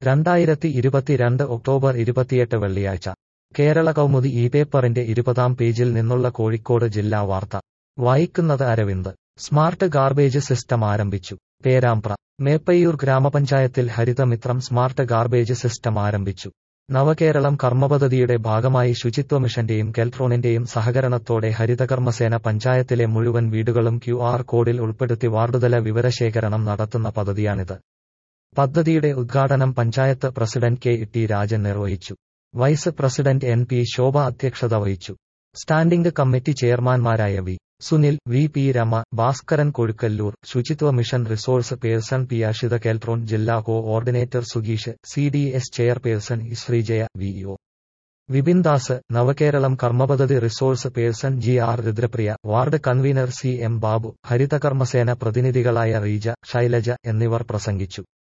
രണ്ടായിരത്തി ഇരുപത്തിരണ്ട് ഒക്ടോബർ ഇരുപത്തിയെട്ട് വെള്ളിയാഴ്ച കേരള കൗമുദി ഈ പേപ്പറിന്റെ ഇരുപതാം പേജിൽ നിന്നുള്ള കോഴിക്കോട് ജില്ലാ വാർത്ത വായിക്കുന്നത് അരവിന്ദ് സ്മാർട്ട് ഗാർബേജ് സിസ്റ്റം ആരംഭിച്ചു പേരാമ്പ്ര മേപ്പയ്യൂർ ഗ്രാമപഞ്ചായത്തിൽ ഹരിതമിത്രം സ്മാർട്ട് ഗാർബേജ് സിസ്റ്റം ആരംഭിച്ചു നവകേരളം കർമ്മപദ്ധതിയുടെ ഭാഗമായി ശുചിത്വ മിഷന്റെയും കെൽട്രോണിന്റെയും സഹകരണത്തോടെ ഹരിതകർമ്മസേന പഞ്ചായത്തിലെ മുഴുവൻ വീടുകളും ക്യു ആർ കോഡിൽ ഉൾപ്പെടുത്തി വാർഡുതല വിവരശേഖരണം നടത്തുന്ന പദ്ധതിയാണിത് പദ്ധതിയുടെ ഉദ്ഘാടനം panchayat president K T Rajan നിർവഹിച്ചു vice president N P Shobha അധ്യക്ഷത വഹിച്ചു സ്റ്റാൻഡിംഗ് കമ്മിറ്റി ചെയർമാൻമാരായ V Sunil V P Rama Bhaskaran Kozhukkallur ശുചിത്വ mission resource person P Ashitha Keltron ജില്ലാ കോഓർഡിനേറ്റർ സുഗീഷ് C D S chairperson Sreejaya V O Vipin Das Navakeralam കർമ്മപദ്ധതി resource person G R Rudrapriya ward convener C M Babu Harithakarmasena പ്രതിനിധികളായ റീജ ശൈലജ എന്നിവർ പ്രസംഗിച്ചു